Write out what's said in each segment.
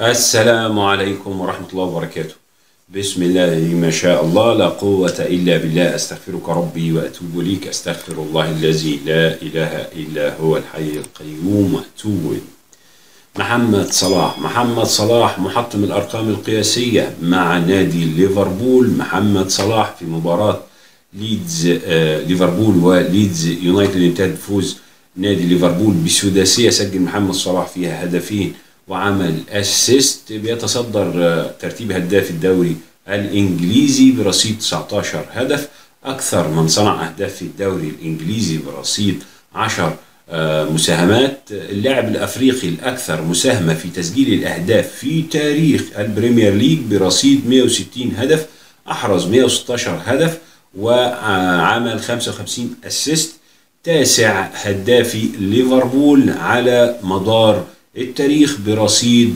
السلام عليكم ورحمة الله وبركاته بسم الله ما شاء الله لا قوة إلا بالله أستغفرك ربي وأتوب إليك أستغفر الله الذي لا إله إلا هو الحي القيوم وأتوب إليه محمد صلاح محمد صلاح محطم الأرقام القياسية مع نادي ليفربول محمد صلاح في مباراة ليدز آه ليفربول وليدز يونايتد انتهت بفوز نادي ليفربول بسداسية سجل محمد صلاح فيها هدفين وعمل اسيست بيتصدر آه، ترتيب هداف الدوري الانجليزي برصيد 19 هدف اكثر من صنع اهداف في الدوري الانجليزي برصيد 10 آه، مساهمات اللاعب الافريقي الاكثر مساهمه في تسجيل الاهداف في تاريخ البريمير ليج برصيد 160 هدف احرز 116 هدف وعمل 55 اسيست تاسع هدافي ليفربول على مدار التاريخ برصيد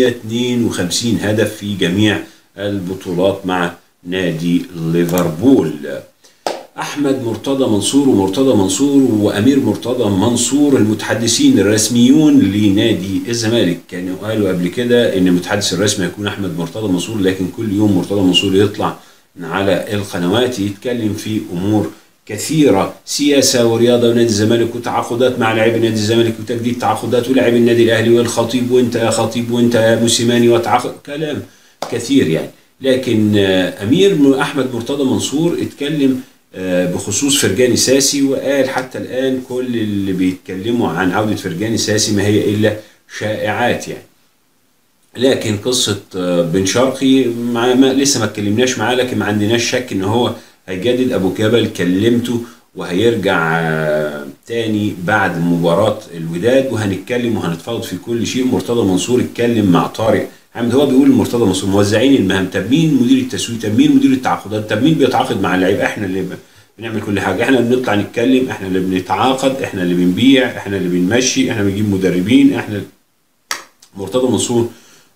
152 هدف في جميع البطولات مع نادي ليفربول احمد مرتضى منصور ومرتضى منصور وامير مرتضى منصور المتحدثين الرسميون لنادي الزمالك كانوا قالوا قبل كده ان المتحدث الرسمي هيكون احمد مرتضى منصور لكن كل يوم مرتضى منصور يطلع على القنوات يتكلم في امور كثيرة سياسة ورياضة ونادي الزمالك وتعاقدات مع لاعبي نادي الزمالك وتجديد تعاقدات ولاعبي النادي الأهلي والخطيب وأنت يا خطيب وأنت يا موسيماني وتعاقد كلام كثير يعني لكن آه، أمير أحمد مرتضى منصور اتكلم آه، بخصوص فرجاني ساسي وقال حتى الآن كل اللي بيتكلموا عن عودة فرجاني ساسي ما هي إلا شائعات يعني لكن قصة آه، بن شرقي مع ما لسه ما اتكلمناش معاه لكن ما عندناش شك ان هو هيجدد ابو جبل كلمته وهيرجع آه، تاني بعد مباراة الوداد وهنتكلم وهنتفاوض في كل شيء مرتضى منصور اتكلم مع طارق حامد هو بيقول لمرتضى منصور موزعين المهام طب مين مدير التسويق طب مين مدير التعاقدات طب مين بيتعاقد مع اللعيبه احنا اللي ب- بنعمل كل حاجه احنا اللي بنطلع نتكلم احنا اللي بنتعاقد احنا اللي بنبيع احنا اللي بنمشي احنا بنجيب مدربين احنا مرتضى منصور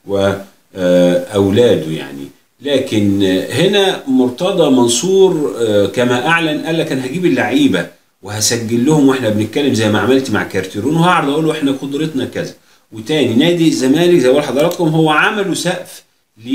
واولاده يعني لكن هنا مرتضى منصور آه، كما اعلن قال لك انا هجيب اللعيبه وهسجل لهم واحنا بنتكلم زي ما عملت مع كارتيرون وهعرض اقول له احنا قدرتنا كذا وتاني نادي الزمالك زي ما بقول لحضراتكم هو عملوا سقف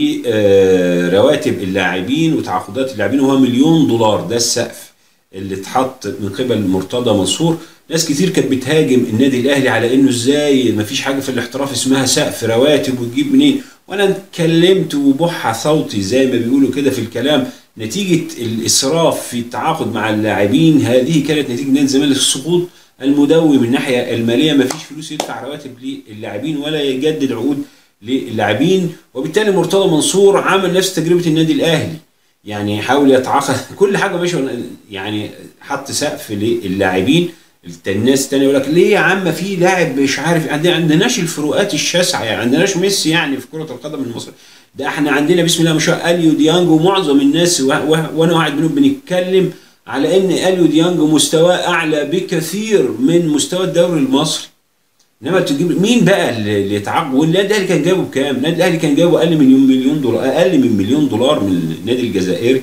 لرواتب اللاعبين وتعاقدات اللاعبين وهو مليون دولار ده السقف اللي اتحط من قبل مرتضى منصور ناس كتير كانت بتهاجم النادي الاهلي على انه ازاي ما فيش حاجه في الاحتراف اسمها سقف رواتب وتجيب منين وانا اتكلمت وبح صوتي زي ما بيقولوا كده في الكلام نتيجه الاسراف في التعاقد مع اللاعبين هذه كانت نتيجه نادي الزمالك السقوط المدوي من الناحيه الماليه ما فيش فلوس يدفع رواتب للاعبين ولا يجدد عقود للاعبين وبالتالي مرتضى منصور عمل نفس تجربه النادي الاهلي يعني حاول يتعاقد كل حاجه ماشي يعني حط سقف للاعبين الناس التانية يقول لك ليه يا عم في لاعب مش عارف عندنا عندناش الفروقات الشاسعه يعني عندناش ميسي يعني في كره القدم المصريه ده احنا عندنا بسم الله ما شاء الله اليو ديانج ومعظم الناس و- و- وانا واحد منهم بنتكلم على ان اليو ديانج مستواه اعلى بكثير من مستوى الدوري المصري انما تجيب مين بقى اللي اللي يتعاقب والنادي الاهلي كان جايبه بكام؟ النادي الاهلي كان جايبه اقل من مليون دولار اقل من مليون دولار من النادي الجزائري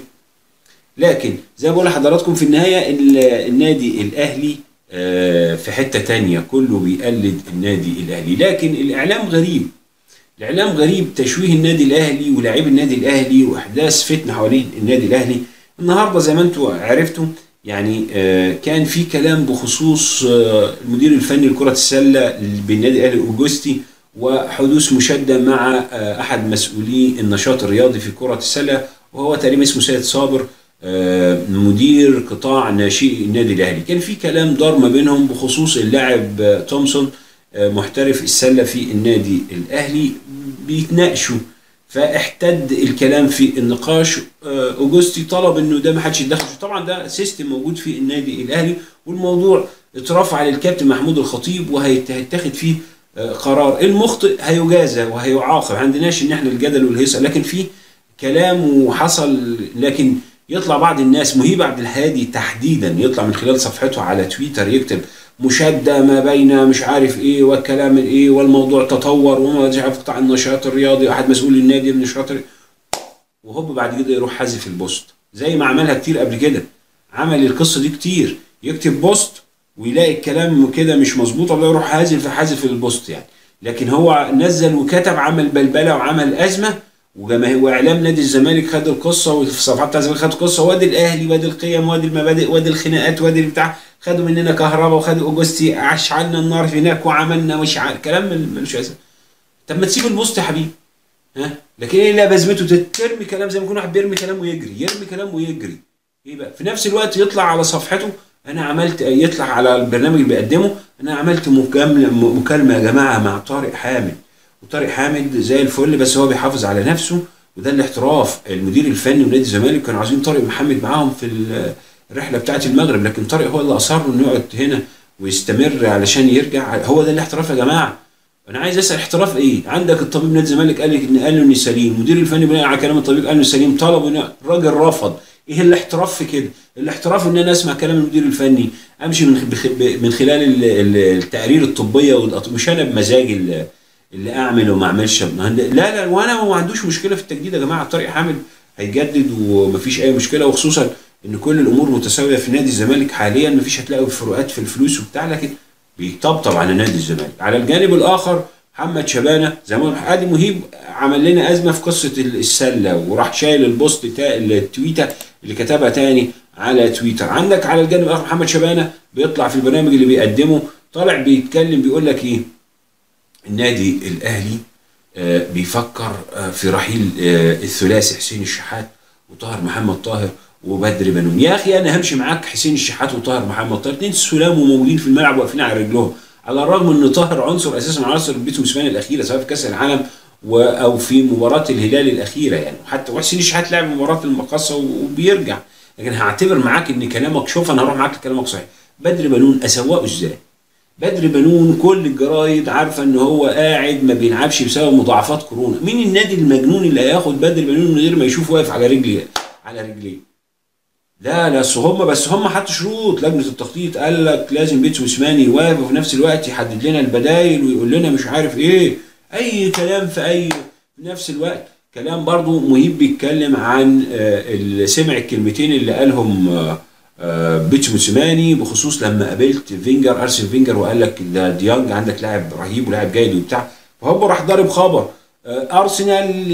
لكن زي ما بقول لحضراتكم في النهايه ال- النادي الاهلي آه، في حته تانية كله بيقلد النادي الاهلي لكن الاعلام غريب الاعلام غريب تشويه النادي الاهلي ولاعيب النادي الاهلي واحداث فتنه حوالين النادي الاهلي النهارده زي ما انتم عرفتم يعني آه، كان في كلام بخصوص آه، المدير الفني لكره السله بالنادي الاهلي اوجوستي وحدوث مشاده مع آه، احد مسؤولي النشاط الرياضي في كره السله وهو تقريبا اسمه سيد صابر آه، مدير قطاع ناشئي النادي الاهلي كان في كلام دار ما بينهم بخصوص اللاعب آه، تومسون آه، محترف السله في النادي الاهلي بيتناقشوا فاحتد الكلام في النقاش آه، اوجوستي طلب انه ده ما حدش يتدخل فيه. طبعا ده سيستم موجود في النادي الاهلي والموضوع اترفع للكابتن محمود الخطيب وهيتاخد فيه آه، قرار المخطئ هيجازى وهيعاقب ما عندناش ان احنا الجدل والهيصه لكن في كلام وحصل لكن يطلع بعض الناس مهيب عبد الهادي تحديدا يطلع من خلال صفحته على تويتر يكتب مشاده ما بين مش عارف ايه والكلام الايه والموضوع تطور وما مش عارف قطاع النشاط الرياضي احد مسؤول النادي من النشاط الرياضي. وهوب بعد كده يروح حذف البوست زي ما عملها كتير قبل كده عمل القصه دي كتير يكتب بوست ويلاقي الكلام كده مش مظبوط الله يروح حازف حازف البوست يعني لكن هو نزل وكتب عمل بلبله وعمل ازمه وجماهير واعلام نادي الزمالك خد القصه وفي الصفحات بتاع الزمالك خد القصه وادي الاهلي وادي القيم وادي المبادئ وادي الخناقات وادي البتاع خدوا مننا كهرباء وخدوا اوجستي اشعلنا النار هناك وعملنا مش عارف كلام ملوش اساس طب ما تسيب البوست يا حبيبي ها لكن ايه لا بزمته ترمي كلام زي ما يكون واحد بيرمي كلام ويجري يرمي كلام ويجري ايه بقى في نفس الوقت يطلع على صفحته انا عملت يطلع على البرنامج اللي بيقدمه انا عملت مكالمه مكالمه يا جماعه مع طارق حامد وطارق حامد زي الفل بس هو بيحافظ على نفسه وده الاحتراف المدير الفني ونادي الزمالك كانوا عايزين طارق محمد معاهم في الرحله بتاعه المغرب لكن طارق هو اللي اصر انه يقعد هنا ويستمر علشان يرجع هو ده الاحتراف يا جماعه انا عايز اسال احتراف ايه عندك الطبيب نادي الزمالك قال لك ان قال له انه سليم المدير الفني بناء على كلام الطبيب قال انه سليم طلب انه الراجل رفض ايه الاحتراف في كده الاحتراف ان انا اسمع كلام المدير الفني امشي من من خلال التقارير الطبيه مش انا بمزاجي اللي اعمل وما اعملش لا لا وانا ما عندوش مشكله في التجديد يا جماعه طارق حامد هيجدد ومفيش اي مشكله وخصوصا ان كل الامور متساويه في نادي الزمالك حاليا مفيش هتلاقوا فروقات في الفلوس وبتاع لكن بيطبطب على نادي الزمالك على الجانب الاخر محمد شبانه زي ما ادي مهيب عمل لنا ازمه في قصه السله وراح شايل البوست بتاع التويته اللي كتبها تاني على تويتر عندك على الجانب الاخر محمد شبانه بيطلع في البرنامج اللي بيقدمه طالع بيتكلم بيقول لك ايه النادي الاهلي آه بيفكر آه في رحيل آه الثلاثي حسين الشحات وطاهر محمد طاهر وبدر بنون يا اخي انا همشي معاك حسين الشحات وطاهر محمد طاهر اثنين سلام وموجودين في الملعب واقفين على رجلهم على الرغم ان طاهر عنصر اساسا من عناصر بيتو موسيماني الاخيره سواء في كاس العالم و او في مباراه الهلال الاخيره يعني وحتى وحسين الشحات لعب مباراه المقاصه وبيرجع لكن هعتبر معاك ان كلامك شوف انا هروح معاك كلامك صحيح بدر بنون اسوقه ازاي؟ بدر بنون كل الجرايد عارفه ان هو قاعد ما بيلعبش بسبب مضاعفات كورونا مين النادي المجنون اللي هياخد بدر بنون من غير ما يشوف واقف على رجلي على رجليه لا لا اصل هم بس هم حطوا شروط لجنه التخطيط قال لك لازم بيتسو موسيماني يوافق وفي نفس الوقت يحدد لنا البدايل ويقول لنا مش عارف ايه اي كلام في اي في نفس الوقت كلام برضو مهيب بيتكلم عن اللي سمع الكلمتين اللي قالهم بيتسو موسيماني بخصوص لما قابلت فينجر ارسن فينجر وقال لك ده ديانج عندك لاعب رهيب ولاعب جيد وبتاع فهو راح ضارب خبر ارسنال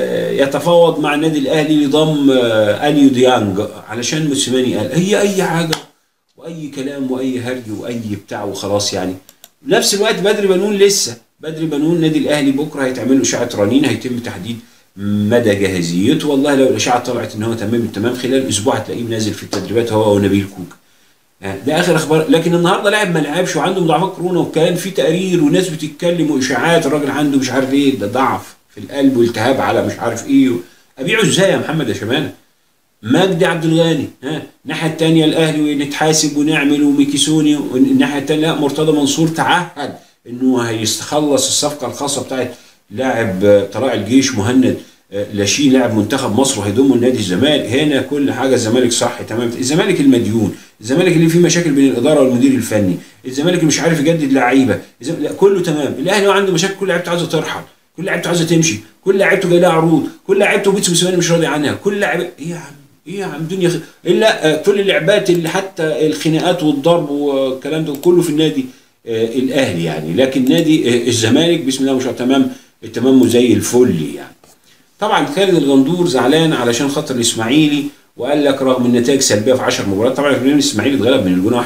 يتفاوض مع النادي الاهلي لضم اليو ديانج علشان موسيماني قال هي اي حاجه واي كلام واي هري واي بتاع وخلاص يعني نفس الوقت بدر بنون لسه بدر بنون النادي الاهلي بكره هيتعمل له اشعه رنين هيتم تحديد مدى جاهزيته والله لو الاشعه طلعت ان هو تمام التمام خلال اسبوع هتلاقيه نازل في التدريبات هو ونبيل كوك ده اخر اخبار لكن النهارده لاعب ما لعبش وعنده مضاعفات كورونا وكان في تقارير وناس بتتكلم واشاعات الراجل عنده مش عارف ايه ده ضعف في القلب والتهاب على مش عارف ايه ابيعه ازاي يا محمد يا شمانه مجدي عبد الغني ها الناحيه الثانيه الاهلي نتحاسب ونعمل وميكيسوني والناحيه الثانيه لا مرتضى منصور تعهد انه هيستخلص الصفقه الخاصه بتاعت لاعب طلائع الجيش مهند لاشين لاعب منتخب مصر وهيضمه النادي الزمالك هنا كل حاجه الزمالك صح تمام الزمالك المديون الزمالك اللي فيه مشاكل بين الاداره والمدير الفني الزمالك اللي مش عارف يجدد لعيبه لا كله تمام الاهلي عنده مشاكل كل لعيبته عايزه ترحل كل لعيبته عايزه تمشي كل لعيبته جاي لها عروض كل لعيبته بيتسو موسيماني مش راضي عنها كل لعيبه ايه يا عم ايه يا عم الدنيا خ... الا كل اللعبات اللي حتى الخناقات والضرب والكلام ده كله في النادي آه الاهلي يعني لكن نادي آه الزمالك بسم الله ما شاء الله تمام تمامه زي الفل يعني طبعا خالد الغندور زعلان علشان خاطر الاسماعيلي وقال لك رغم النتائج سلبيه في 10 مباريات طبعا الاسماعيلي اتغلب من الجونه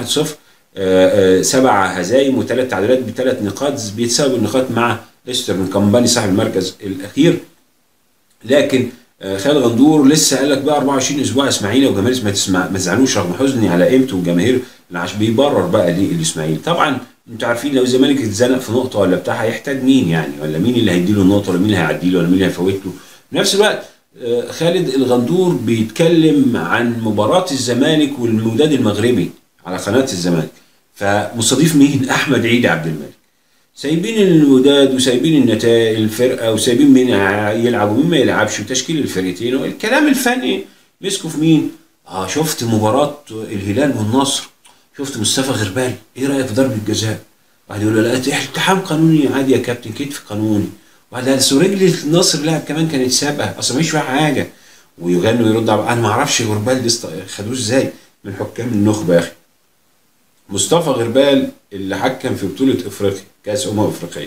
1-0 سبع هزايم وثلاث تعادلات بثلاث نقاط بيتساوي النقاط مع استر من كمباني صاحب المركز الاخير لكن خالد غندور لسه قال لك بقى 24 اسبوع اسماعيلي وجماهير ما تسمع ما تزعلوش رغم حزني على قيمته والجماهير العش بيبرر بقى ليه الاسماعيلي طبعا انتوا عارفين لو الزمالك اتزنق في نقطه ولا بتاع هيحتاج مين يعني ولا مين اللي هيدي له النقطه ولا مين اللي هيعدي له ولا مين اللي هيفوت له في نفس الوقت خالد الغندور بيتكلم عن مباراة الزمالك والموداد المغربي على قناة الزمالك فمستضيف مين؟ أحمد عيد عبد الملك سايبين الوداد وسايبين النتائج الفرقة وسايبين مين يلعب ومين ما يلعبش وتشكيل الفرقتين الكلام الفني مسكوا في مين؟ اه شفت مباراة الهلال والنصر شفت مصطفى غربال ايه رأيك في ضربة الجزاء؟ واحد يقول له لا التحام قانوني عادي يا كابتن كتف قانوني وبعدين رجل النصر لعب كمان كانت سابقه اصلا مفيش فيها حاجه ويغنوا يرد انا ما اعرفش غربال دي خدوه ازاي من حكام النخبه يا اخي مصطفى غربال اللي حكم في بطوله افريقيا كاس امم افريقيه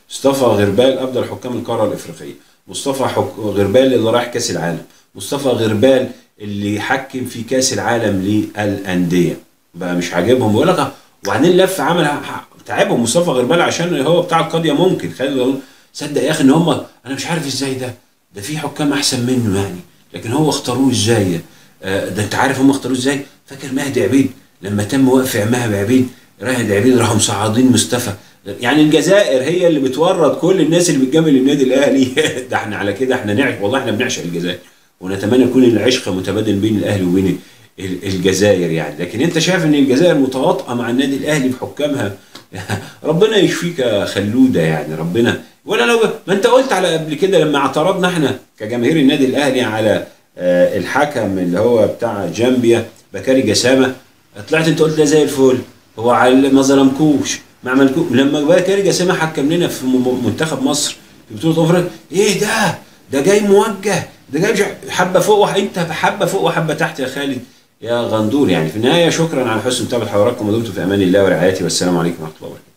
مصطفى غربال افضل حكام القاره الافريقيه مصطفى حك... غربال اللي رايح كاس العالم مصطفى غربال اللي حكم في كاس العالم للانديه بقى مش عاجبهم بيقول لك وبعدين لف عمل ح- تعبهم مصطفى غربال عشان هو بتاع القضيه ممكن خلي صدق يا اخي ان هم انا مش عارف ازاي ده ده في حكام احسن منه يعني لكن هو اختاروه ازاي آه، ده انت عارف هم اختاروه ازاي فاكر مهدي عبيد لما تم وقف مهدي عبيد مهدي عبيد راحوا مصعدين مصطفى يعني الجزائر هي اللي بتورط كل الناس اللي بتجامل النادي الاهلي ده احنا على كده احنا نعرف والله احنا بنعشق الجزائر ونتمنى يكون العشق متبادل بين الاهلي وبين ال- الجزائر يعني لكن انت شايف ان الجزائر متواطئه مع النادي الاهلي بحكامها ربنا يشفيك يا خلوده يعني ربنا ولا لو ما انت قلت على قبل كده لما اعترضنا احنا كجماهير النادي الاهلي على آه، الحكم اللي هو بتاع جامبيا بكاري جسامه طلعت انت قلت ده زي الفل هو على ما ظلمكوش ما عملكوش لما بكاري جسامه حكم لنا في م- منتخب مصر في بطوله افريقيا ايه ده ده جاي موجه ده جاي مش ع- حبه فوق وح... انت حبه فوق وحبه تحت يا خالد يا غندور يعني في النهايه شكرا على حسن متابعه حضراتكم ودمتم في امان الله ورعايته والسلام عليكم ورحمه الله وبركاته